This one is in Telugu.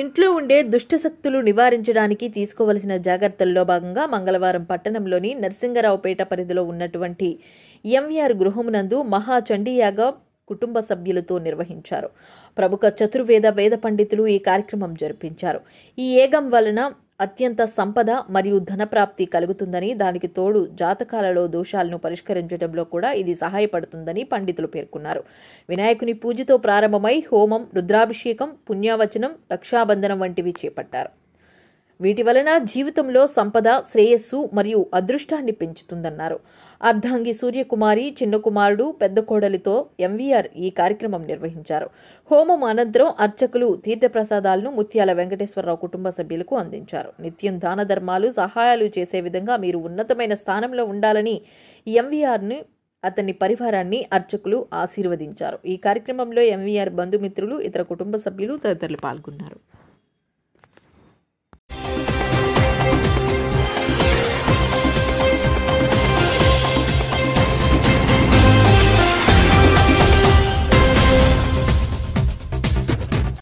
ఇంట్లో ఉండే దుష్టశక్తులు నివారించడానికి తీసుకోవలసిన జాగ్రత్తల్లో భాగంగా మంగళవారం పట్టణంలోని నరసింగరావుపేట పరిధిలో ఉన్నటువంటి ఎంవీఆర్ గృహమునందు మహాచండీయాగ కుటుంబ సభ్యులతో నిర్వహించారు ప్రముఖ చతుర్వేద వేద పండితులు ఈ కార్యక్రమం జరిపించారు ఈ ఏగం వలన అత్యంత సంపద మరియు ధనప్రాప్తి కలుగుతుందని దానికి తోడు జాతకాలలో దోషాలను పరిష్కరించడంలో కూడా ఇది సహాయపడుతుందని పండితులు పేర్కొన్నారు వినాయకుని పూజతో ప్రారంభమై హోమం రుద్రాభిషేకం పుణ్యావచనం రక్షాబంధనం వంటివి చేపట్టారు వీటి వలన జీవితంలో సంపద శ్రేయస్సు మరియు అదృష్టాన్ని పెంచుతుందన్నారు అర్ధాంగి సూర్యకుమారి చిన్న కుమారుడు పెద్ద కోడలితో ఎంవీఆర్ ఈ కార్యక్రమం నిర్వహించారు హోమం అనంతరం అర్చకులు తీర్థప్రసాదాలను ముత్యాల వెంకటేశ్వరరావు కుటుంబ సభ్యులకు అందించారు నిత్యం దాన ధర్మాలు సహాయాలు చేసే విధంగా మీరు ఉన్నతమైన స్థానంలో ఉండాలని ఎంవీఆర్ని అతని పరివారాన్ని అర్చకులు ఆశీర్వదించారు ఈ కార్యక్రమంలో ఎంవీఆర్ బంధుమిత్రులు ఇతర కుటుంబ సభ్యులు తదితరులు పాల్గొన్నారు